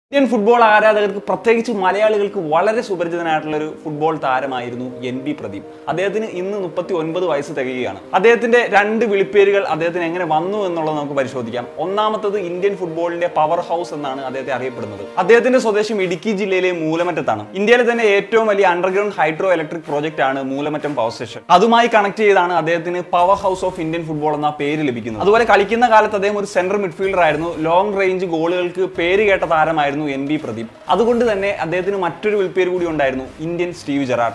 Indian football ആരാധകർക്ക് പ്രത്യേകിച്ച് മലയാളികൾക്ക് വളരെ സുപരിചിതനായിട്ടുള്ള ഒരു ഫുട്ബോൾ താരമായിരുന്നു എൻ ബി പ്രദീപ് അദ്ദേഹത്തിന് ഇന്ന് മുപ്പത്തി ഒൻപത് വയസ്സ് തികയുകയാണ് അദ്ദേഹത്തിന്റെ രണ്ട് വിളിപ്പേരുകൾ അദ്ദേഹത്തിന് എങ്ങനെ വന്നു എന്നുള്ളത് നമുക്ക് പരിശോധിക്കാം ഒന്നാമത്തത് ഇന്ത്യൻ ഫുട്ബോളിന്റെ പവർ ഹൗസ് എന്നാണ് അദ്ദേഹത്തെ അറിയപ്പെടുന്നത് അദ്ദേഹത്തിന്റെ സ്വദേശം ഇടുക്കി ജില്ലയിലെ മൂലമറ്റത്താണ് ഇന്ത്യയിലെ തന്നെ ഏറ്റവും വലിയ അണ്ടർഗ്രൗണ്ട് ഹൈഡ്രോ ഇലക്ട്രിക് പ്രോജക്റ്റ് ആണ് മൂലമറ്റം പവർ സ്റ്റേഷൻ അതുമായി കണക്ട് ചെയ്താണ് അദ്ദേഹത്തിന് power house of Indian football എന്ന പേര് ലഭിക്കുന്നത് അതുപോലെ കളിക്കുന്ന കാലത്ത് അദ്ദേഹം ഒരു സെൻട്രൽ മിഡ്ഫീൽഡർ ആയിരുന്നു ലോങ് റേഞ്ച് ഗോളുകൾക്ക് പേര് കേട്ട താരമായിരുന്നു എൻ ബി പ്രദീപ് അതുകൊണ്ട് തന്നെ അദ്ദേഹത്തിന് മറ്റൊരു വിളിപ്പേര് കൂടി ഉണ്ടായിരുന്നു ഇന്ത്യൻ സ്റ്റീവ് ജെറാർഡ്